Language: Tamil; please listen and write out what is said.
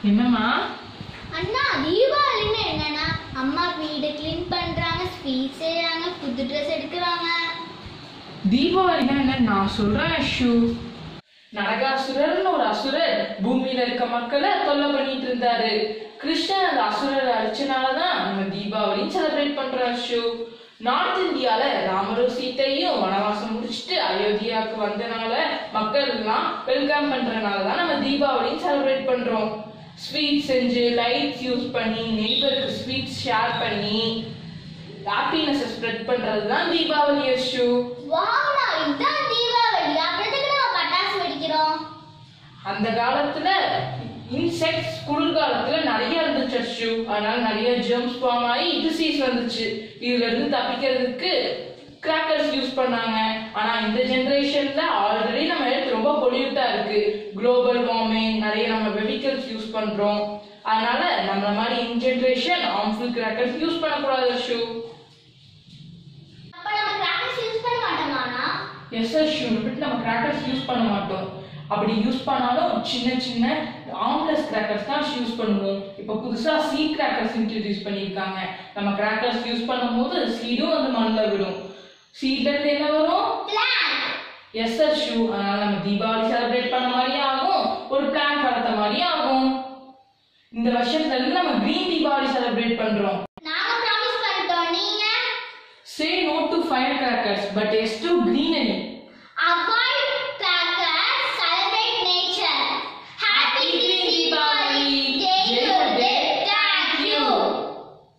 என்னம்மா அண்ணா தீபாவளின்னு என்னன்னா அம்மா வீடு க்ளீன் பண்றாங்க ஸ்வீட் செய்றாங்க புது ட்ரெஸ் எடுக்கிறாங்க தீபாவளினா என்ன நான் சொல்றேன் ஷூ நரகாசுரர்னு ஒரு அசுரர் பூமியில இருக்க மக்களை தொல்லை பண்ணிட்டு இருந்தாரு கிருஷ்ணன் அந்த அசுரரை அடிச்சனாலதான் நம்ம தீபாவளி செலிப்ரேட் பண்றோம் ஷூ நார்த் இந்தியால ராமரும் சீத்தையும் வனவாசம் முடிச்சுட்டு அயோத்தியாவுக்கு வந்தனால மக்கள் எல்லாம் வெல்கம் பண்றனால தான் நம்ம தீபாவளி செலிப்ரேட் பண்றோம் ஸ்வீட் செஞ்சு லைட்ஸ் யூஸ் பண்ணி நெய்பருக்கு ஸ்வீட்ஸ் ஷேர் பண்ணி ஹாப்பினஸ் ஸ்ப்ரெட் பண்றது தான் தீபாவளி ஷூ வாவ்னா இதுதான் தீபாவளி அப்புறத்துக்கு நம்ம பட்டாசு வெடிக்கிறோம் அந்த காலத்துல இன்செக்ட்ஸ் குளிர்காலத்துல நிறைய இருந்துச்சு அச்சு அதனால நிறைய ஜெர்ம்ஸ் ஃபார்ம் ஆகி டிசீஸ் வந்துச்சு இதுல இருந்து தப்பிக்கிறதுக்கு கிராக்கர்ஸ் யூஸ் பண்ணாங்க ஆனா இந்த ஜெனரேஷன்ல ஆல்ரெடி நம்ம ஹெல்த் ரொம்ப பொல்யூட்டா இருக்கு குளோபல் வார்மிங் நிறைய நம்ம வெஹிக்கல்ஸ் யூஸ் பண்றோம் அதனால நம்மள மாதிரி in generation harmful crackers use பண்ணக்கூடாது அச்சு அப்ப நம்ம கிராக்கர்ஸ் யூஸ் பண்ண மாட்டோமாண்ணா எஸ் ஷூ விட்டு நம்ம கிராக்கர்ஸ் யூஸ் பண்ண மாட்டோம் அப்படி யூஸ் பண்ணாலும் சின்ன சின்ன ஆம்லெஸ் கிராக்கர்ஸ் தான் யூஸ் பண்ணுவோம் இப்போ புதுசா சீட் கிராக்கர்ஸ் இன்ட்ரடியூஸ் பண்ணியிருக்காங்க நம்ம கிராக்கர்ஸ் யூஸ் பண்ணும்போது சீடும் வந்து மண்ணில் விடும் சீட்ல இருந்து என்ன வரும் பிளான் எஸ் சார் ஷூ அதனால நம்ம தீபாவளி செலிப்ரேட் பண்ண மாதிரியே ஆகும் ஒரு பிளான் வளர்த்த மாதிரியே ஆகும் இந்த வருஷத்துல இருந்து நம்ம கிரீன் தீபாவளி செலிப்ரேட் பண்றோம் நாங்க ப்ராமிஸ் பண்ணிட்டோம் நீங்க say no to fire crackers but yes to greenery